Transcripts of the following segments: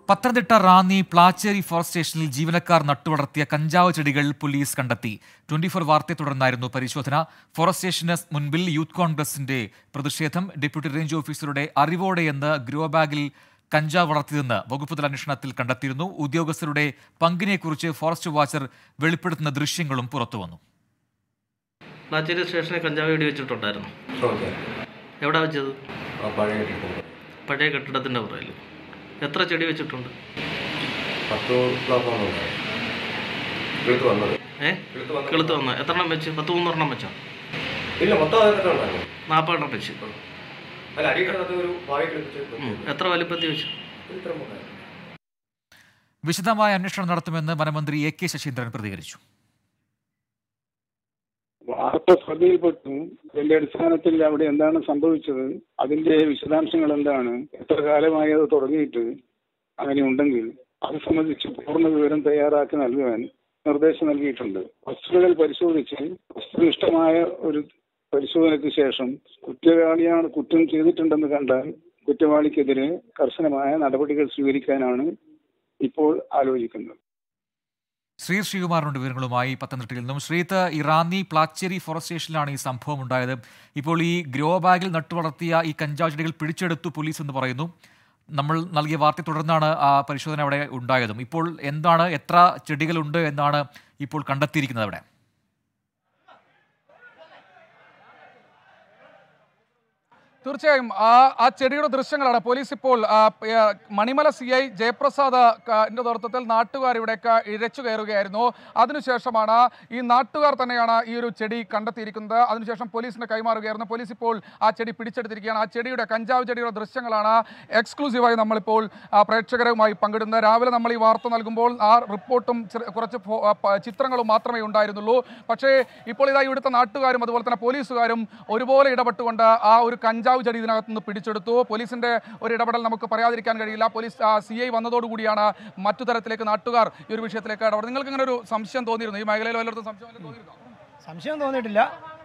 Pathanamthitta Ranni Plachery forest സ്റ്റേഷനിൽ ജീവനക്കാർ നട്ടുവളർത്തിയ കഞ്ചാവ് ചെടികൾ പോലീസ് കണ്ടെത്തി ട്വന്റി ഫോർ വാർത്തയെ തുടർന്നായിരുന്നു പരിശോധന ഫോറസ്റ്റ് സ്റ്റേഷന് മുൻപിൽ യൂത്ത് കോൺഗ്രസിന്റെ പ്രതിഷേധം ഡെപ്യൂട്ടി റേഞ്ച് ഓഫീസറുടെ അറിവോടെയെന്ന് ഗ്രോ ബാഗിൽ കഞ്ചാവ് വളർത്തിയതെന്ന് വകുപ്പ് തല അന്വേഷണത്തിൽ കണ്ടെത്തിയിരുന്നു ഉദ്യോഗസ്ഥരുടെ പങ്കിനെക്കുറിച്ച് ഫോറസ്റ്റ് വാച്ചർ വെളിപ്പെടുത്തുന്ന ദൃശ്യങ്ങളും പുറത്തുവന്നു പ്ലാച്ചേരി സ്റ്റേഷനിൽ കഞ്ചാവ് വെടി വെച്ചിട്ടുണ്ടായിരുന്നു ഓക്കെ എവിടെ വെച്ചത് ആ പഴയ കെട്ടിടത്തിൽ പഴയ കെട്ടിടത്തിൻ്റെ പുറയിൽ എത്ര ചെടി വെച്ചിട്ടുണ്ട് പത്ത് പ്ലാറ്റ്ഫോം ഉണ്ടായിരുന്നു കിളുത്ത് വന്നത് ഏ കിളുത്ത് വന്നത് കിളുത്ത് വന്ന എത്ര എണ്ണം വെച്ച് പത്ത് മൂന്നെണ്ണം വെച്ചോ ഇല്ല മൊത്തം അതൊക്കെ ഉണ്ടായിരുന്നു നാൽപ്പതെണ്ണം വെച്ച് അല്ല അടി കിടന്നത് ഒരു വായി കളിപ്പിച്ച് ഉം. എത്ര വലിപ്പത്തിൽ വെച്ചു ഇത്ര ഉണ്ടായിരുന്നു വിശദമായ അന്വേഷണം നടത്തുമെന്ന് വനമന്ത്രി എ കെ ശശീന്ദ്രൻ പ്രതികരിച്ചു വാർത്ത ശ്രദ്ധയിൽപ്പെട്ടു അതിന്റെ അടിസ്ഥാനത്തിൽ അവിടെ എന്താണ് സംഭവിച്ചത് അതിന്റെ വിശദാംശങ്ങൾ എന്താണ് എത്ര കാലമായി അത് തുടങ്ങിയിട്ട് അങ്ങനെ ഉണ്ടെങ്കിൽ അത് സംബന്ധിച്ച് പൂർണ്ണ വിവരം തയ്യാറാക്കി നൽകുവാൻ നിർദ്ദേശം നൽകിയിട്ടുണ്ട് വസ്തുതകൾ പരിശോധിച്ച് വസ്തുനിഷ്ഠമായ ഒരു പരിശോധനയ്ക്ക് ശേഷം കുറ്റവാളിയാണ് കുറ്റം ചെയ്തിട്ടുണ്ടെന്ന് കണ്ടാൽ കുറ്റവാളിക്കെതിരെ കർശനമായ നടപടികൾ സ്വീകരിക്കാനാണ് ഇപ്പോൾ ആലോചിക്കുന്നത് ശ്രീ ശ്രീകുമാറിന്റെ വിവരങ്ങളുമായി പത്തനംതിട്ടയിൽ നിന്നും ശ്രീത്ത് ഈ റാന്നി പ്ലാച്ചേരി ഫോറസ്റ്റ് സ്റ്റേഷനിലാണ് ഈ സംഭവം ഉണ്ടായത് ഇപ്പോൾ ഈ ഗ്രോ ബാഗിൽ നട്ടുവളർത്തിയ ഈ കഞ്ചാവ് ചെടികൾ പിടിച്ചെടുത്തു പോലീസ് എന്ന് പറയുന്നു നമ്മൾ നൽകിയ വാർത്തയെ തുടർന്നാണ് ആ പരിശോധന അവിടെ ഉണ്ടായതും ഇപ്പോൾ എന്താണ് എത്ര ചെടികളുണ്ട് എന്നാണ് ഇപ്പോൾ കണ്ടെത്തിയിരിക്കുന്നത് അവിടെ തീർച്ചയായും ആ ആ ചെടിയുടെ ദൃശ്യങ്ങളാണ് പോലീസ് ഇപ്പോൾ ആ, പ- ആ, മണിമല സി ഐ ജയപ്രസാദ് ക- ന്റെ നേതൃത്വത്തിൽ നാട്ടുകാർ ഇവിടേക്ക് ഇഴച്ചു കയറുകയായിരുന്നു അതിനുശേഷമാണ് ഈ നാട്ടുകാർ തന്നെയാണ് ഈ ഒരു ചെടി കണ്ടെത്തിയിരിക്കുന്നത് അതിനുശേഷം പോലീസിന് കൈമാറുകയായിരുന്നു പോലീസ് ഇപ്പോൾ ആ ചെടി പിടിച്ചെടുത്തിരിക്കുകയാണ് ആ ചെടിയുടെ കഞ്ചാവ് ചെടിയുടെ ദൃശ്യങ്ങളാണ് എക്സ്ക്ലൂസീവായി നമ്മളിപ്പോൾ ആ, പ്രേക്ഷകരുമായി പങ്കിടുന്നത് രാവിലെ നമ്മൾ ഈ വാർത്ത നൽകുമ്പോൾ ആ റിപ്പോർട്ടും ചെറു- കുറച്ച് ഫോ- ആ, പ- ചിത്രങ്ങളും മാത്രമേ ഉണ്ടായിരുന്നുള്ളൂ പക്ഷേ ഇപ്പോൾ ഇതാ ഇവിടുത്തെ നാട്ടുകാരും അതുപോലെ തന്നെ പോലീസുകാരും ഒരുപോലെ ഇടപെട്ടുകൊണ്ട് ആ ഒരു കഞ്ചാവ് ചെടി ഇതിനകത്ത് നിന്ന് പിടിച്ചെടുത്തു പോലീസിന്റെ ഒരു ഇടപെടൽ നമുക്ക് പറയാതിരിക്കാൻ കഴിയില്ല പോലീസ് സി ഐ വന്നതോടുകൂടിയാണ് മറ്റു തരത്തിലേക്ക് നാട്ടുകാർ ഈ ഒരു വിഷയത്തിലേക്ക് ഇടപെടുന്നത് നിങ്ങൾക്ക് ഇങ്ങനെ ഒരു സംശയം തോന്നിയിരുന്നു ഈ മേഖലയിൽ വല്ലയിടത്തും സംശയം വല്ലതും തോന്നിയിരുന്നോ സംശയം തോന്നിയിട്ടില്ല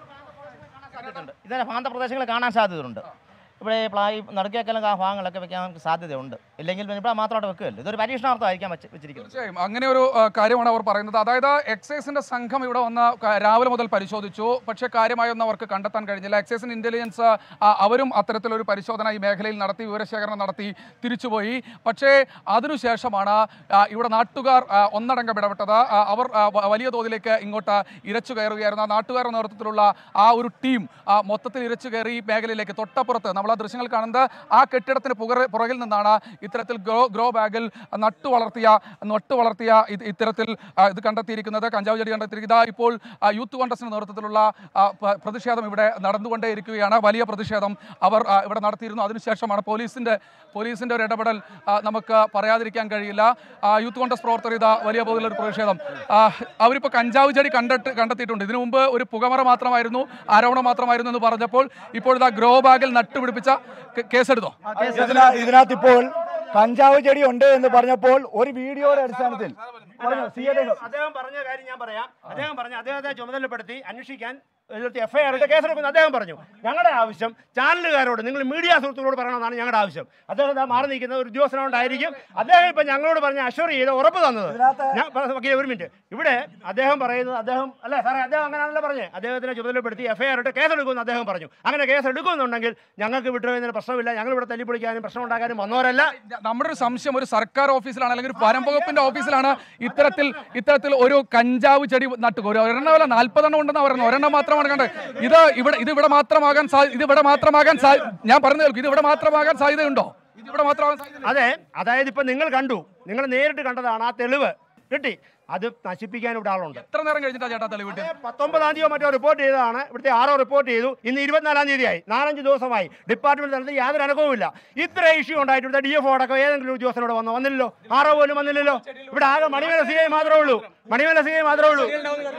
സാധ്യതയുണ്ട് ഇതിനെ പ്രാന്തപ്രദേശങ്ങൾ കാണാൻ സാധ്യതയുണ്ട് ഇവിടെ പ്ലായി നടുക്കേക്കെല്ലാം ആ ഭാഗങ്ങളൊക്കെ വെക്കാൻ നമുക്ക് സാധ്യതയുണ്ട് ഇല്ലെങ്കിൽ പിന്നെ ഇവിടെ മാത്രമായിട്ട് വെക്കുകയല്ലോ ഇതൊരു പരീക്ഷണാർത്ഥമായിരിക്കാം വെച്ച് വെച്ചിരിക്കുന്നത് തീർച്ചയായും അങ്ങനെ ഒരു ആ, കാര്യമാണ് അവർ പറയുന്നത് അതായത് എക്സൈസിന്റെ സംഘം ഇവിടെ വന്ന് ക- രാവിലെ മുതൽ പരിശോധിച്ചു പക്ഷേ കാര്യമായൊന്നും അവർക്ക് കണ്ടെത്താൻ കഴിഞ്ഞില്ല എക്സൈസിന് ഇന്റലിജൻസ് ആ, അവരും അത്തരത്തിലൊരു പരിശോധന ഈ മേഖലയിൽ നടത്തി വിവരശേഖരണം നടത്തി തിരിച്ചുപോയി പക്ഷേ അതിനുശേഷമാണ് ആ, ഇവിടെ നാട്ടുകാർ ആ, ഒന്നടങ്കം ഇടപെട്ടത് ആ, അവർ ആ, വ- വലിയ തോതിലേക്ക് ഇങ്ങോട്ട് ഇരച്ചു കയറുകയായിരുന്നു ആ നാട്ടുകാരുടെ നേതൃത്വത്തിലുള്ള ആ ഒരു ടീം ആ, മൊത്തത്തിൽ ഇരച്ചു കയറി ഈ മേഖലയിലേക്ക് തൊട്ടപ്പുറത്ത് നമ്മൾ ആ ദൃശ്യങ്ങൾ കാണുന്നത് ആ കെട്ടിടത്തിന് പുകര പുറകിൽ നിന്നാണ് ഇത്തരത്തിൽ ഗ്രോ ഗ്രോ ബാഗിൽ നട്ടു വളർത്തിയ നട്ടു വളർത്തിയ ഇത് ഇത്തരത്തിൽ ആ, ഇത് കണ്ടെത്തിയിരിക്കുന്നത് കഞ്ചാവ് ചെടി കണ്ടെത്തിയിരിക്കുന്നത് ഇതാ ഇപ്പോൾ ആ, യൂത്ത് കോൺഗ്രസിന്റെ നേതൃത്വത്തിലുള്ള ആ, പ- പ്രതിഷേധം ഇവിടെ നടന്നുകൊണ്ടേയിരിക്കുകയാണ് വലിയ പ്രതിഷേധം അവർ ആ, ഇവിടെ നടത്തിയിരുന്നു അതിനുശേഷമാണ് പോലീസിന്റെ പോലീസിന്റെ ഒരു ഇടപെടൽ ആ, നമുക്ക് പറയാതിരിക്കാൻ കഴിയില്ല ആ, യൂത്ത് കോൺഗ്രസ് പ്രവർത്തകർ ഇതാ വലിയ തോതിലുള്ള ഒരു പ്രതിഷേധം ആ, അവരിപ്പോൾ കഞ്ചാവ് ചെടി കണ്ടിട്ട് കണ്ടെത്തിയിട്ടുണ്ട് ഇതിനു മുമ്പ് ഒരു പുകമറ മാത്രമായിരുന്നു ആരോപണം മാത്രമായിരുന്നു എന്ന് പറഞ്ഞപ്പോൾ ഇപ്പോൾ ഇതാ ഗ്രോ ബാഗിൽ നട്ടുപിടിപ്പിച്ച കേ- കേസെടുത്തോ ഇതിന- ഇതിനകത്ത് ഇപ്പോൾ കഞ്ചാവ് ചെടി ഉണ്ട് എന്ന് പറഞ്ഞപ്പോൾ ഒരു വീഡിയോയുടെ അടിസ്ഥാനത്തിൽ പറഞ്ഞോ, സി എ യുടെ- അദ്ദേഹം പറഞ്ഞ കാര്യം ഞാൻ പറയാം അദ്ദേഹം പറഞ്ഞു അദ്ദേഹത്തെ ചുമതലപ്പെടുത്തി അന്വേഷിക്കാൻ എഫ്ഐആർ ഇട്ട് കേസെടുക്കുന്നു അദ്ദേഹം പറഞ്ഞു ഞങ്ങളുടെ ആവശ്യം ചാനലുകാരോട് നിങ്ങൾ മീഡിയ സുഹൃത്തുക്കളോട് പറയണമെന്നാണ് ഞങ്ങളുടെ ആവശ്യം അദ്ദേഹം ദാ മാറി നിൽക്കുന്ന ഒരു ഉദ്യോഗസ്ഥനോണ്ടായിരിക്കും അദ്ദേഹം ഇപ്പം ഞങ്ങളോട് പറഞ്ഞ അഷുർ ചെയ്ത് ഉറപ്പ് തന്നത് ഞാൻ പറ- ഓക്കേ, ഒരു മിനിറ്റ് ഇവിടെ അദ്ദേഹം പറയുന്നത് അദ്ദേഹം അല്ല സാറേ അദ്ദേഹം അങ്ങനെയാണല്ലോ പറഞ്ഞത് അദ്ദേഹത്തിനെ ചുമതലപ്പെടുത്തി എഫ്ഐആർ ഇട്ട് കേസെടുക്കുമെന്ന് അദ്ദേഹം പറഞ്ഞു അങ്ങനെ കേസ് എടുക്കുന്നുണ്ടെങ്കിൽ ഞങ്ങൾക്ക് വിട്ടുപോയതിന് പ്രശ്നമില്ല ഞങ്ങൾ ഇവിടെ തല്ലിപ്പൊളിക്കാനും പ്രശ്നം ഉണ്ടാക്കാനും വന്നവരല്ല നമ്മുടെ ഒരു സംശയം ഒരു സർക്കാർ ഓഫീസിലാണ് അല്ലെങ്കിൽ ഒരു വനം വകുപ്പിന്റെ ഓഫീസിലാണ് ഇത്തരത്തിൽ ഇത്തരത്തിൽ ഒരു കഞ്ചാവ് ചെടി നട്ടു ഒരു ഒരെണ്ണമല്ല നാൽപ്പതെണ്ണം ഉണ്ടെന്ന് പറയുന്നത് ഒരെണ്ണം മാത്രമാണ് കണ്ടത് ഇത് ഇവിടെ ഇത് ഇവിടെ മാത്രമാകാൻ സാ- ഇത് ഇവിടെ മാത്രമാകാൻ സാ- ഞാൻ പറഞ്ഞു കേൾക്കും ഇത് ഇവിടെ മാത്രമാകാൻ സാധ്യതയുണ്ടോ ഇത് ഇവിടെ മാത്രമാകാൻ സാധ്യത അതെ അതായത് ഇപ്പൊ നിങ്ങൾ കണ്ടു നിങ്ങൾ നേരിട്ട് കണ്ടതാണ് ആ തെളിവ് കിട്ടി അത് നശിപ്പിക്കാൻ ഇവിടെ ആളുണ്ട് എത്ര നേരം കഴിഞ്ഞിട്ടാ ചേട്ടാ തെളിവ് കിട്ടിയത് പത്തൊമ്പതാം തീയതിയോ മറ്റോ റിപ്പോർട്ട് ചെയ്തതാണ് ഇവിടുത്തെ ആറോ റിപ്പോർട്ട് ചെയ്തു ഇന്ന് ഇരുപത്തിനാലാം തീയതിയായി നാലഞ്ച് ദിവസമായി ഡിപ്പാർട്ട്മെന്റ് തലത്തിൽ യാതൊരു അനക്കവുമില്ല ഇത്ര ഇഷ്യൂ ഉണ്ടായിട്ട് ഇവിടുത്തെ ഡി എഫ് അടക്കം ഏതെങ്കിലും ഒരു ഉദ്യോഗസ്ഥനോട് വന്നോ വന്നില്ലല്ലോ ആറോ പോലും വന്നില്ലല്ലോ ഇവിടെ ആകെ മണിമല സി ഐ മാത്രമേ ഉള്ളൂ മണിമല സി ഐ മാത്രമേ ഉള്ളൂ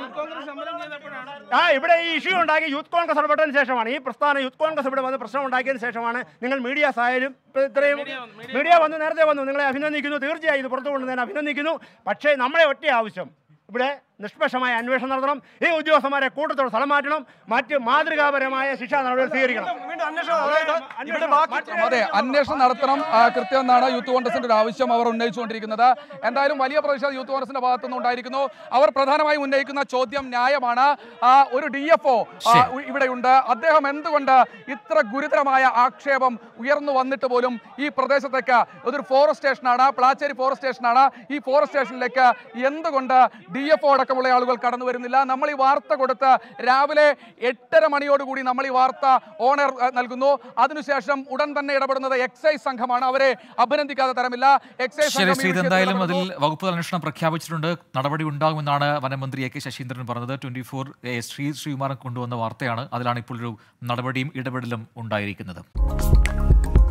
ആ ഇവിടെ ഈ ഇഷ്യൂ ഉണ്ടാക്കി യൂത്ത് കോൺഗ്രസ് ഇടപെട്ടതിന് ശേഷമാണ് ഈ പ്രസ്ഥാനം യൂത്ത് കോൺഗ്രസ് ഇവിടെ വന്ന് പ്രശ്നം ഉണ്ടാക്കിയതിന് ശേഷമാണ് നിങ്ങൾ മീഡിയാസ് ആയാലും ഇപ്പൊ ഇത്രയും മീഡിയ വന്ന് നേരത്തെ വന്നു നിങ്ങളെ അഭിനന്ദിക്കുന്നു തീർച്ചയായും ഇത് പുറത്തു കൊണ്ടുവന്നതിന് അഭിനന്ദിക്കുന്നു പക്ഷേ നമ്മളെ ഒറ്റ ആവശ്യം ഇവിടെ നിഷ്പക്ഷമായ അന്വേഷണം നടത്തണം ഈ ഉദ്യോഗസ്ഥന്മാരെ കൂട്ടത്തോടെ സ്ഥലം മാറ്റണം മറ്റ് മാതൃകാപരമായ ശിക്ഷാ നടപടികൾ സ്വീകരിക്കണം അതെ അന്വേഷണം നടത്തണം ആ, കൃത്യം എന്നാണ് യൂത്ത് കോൺഗ്രസിന്റെ ഒരു ആവശ്യം അവർ ഉന്നയിച്ചുകൊണ്ടിരിക്കുന്നത് എന്തായാലും വലിയ പ്രതിഷേധം യൂത്ത് കോൺഗ്രസിന്റെ ഭാഗത്തുനിന്ന് ഉണ്ടായിരിക്കുന്നു അവർ പ്രധാനമായും ഉന്നയിക്കുന്ന ചോദ്യം ന്യായമാണ് ആ, ഒരു ഡി എഫ് ഒ ഇവിടെയുണ്ട് അദ്ദേഹം എന്തുകൊണ്ട് ഇത്ര ഗുരുതരമായ ആക്ഷേപം ഉയർന്നു വന്നിട്ട് പോലും ഈ പ്രദേശത്തേക്ക് ഇതൊരു ഫോറസ്റ്റ് സ്റ്റേഷനാണ് പ്ലാച്ചേരി ഫോറസ്റ്റ് സ്റ്റേഷനാണ് ഈ ഫോറസ്റ്റ് സ്റ്റേഷനിലേക്ക് എന്തുകൊണ്ട് ഡി എഫ് ഒ അടക്കമുള്ള ആളുകൾ കടന്നു വരുന്നില്ല നമ്മൾ ഈ വാർത്ത കൊടുത്ത് രാവിലെ എട്ടര മണിയോടുകൂടി നമ്മൾ ഈ വാർത്ത ഓണർ അഹ്, നൽകുന്നു അതിനുശേഷം ഉടൻ തന്നെ ഇടപെടുന്നത് എക്സൈസ് സംഘമാണ് അവരെ അഭിനന്ദിക്കാതെ തരമില്ല എക്സൈസ് ശരി സംഘം ഈ ശ്രീ വിഷയത്തിൽ എന്തായാലും അതിൽ ഇടപെടുന്നു. വകുപ്പ് അന്വേഷണം പ്രഖ്യാപിച്ചിട്ടുണ്ട് നടപടി ഉണ്ടാകുമെന്നാണ് വനമന്ത്രി എ കെ ശശീന്ദ്രൻ പറഞ്ഞത് ട്വന്റി ഫോർ ശ്രീ ശ്രീകുമാരൻ കൊണ്ടുവന്ന വാർത്തയാണ് അതിലാണ് ഇപ്പോൾ ഒരു നടപടിയും ഇടപെടലും ഉണ്ടായിരിക്കുന്നത്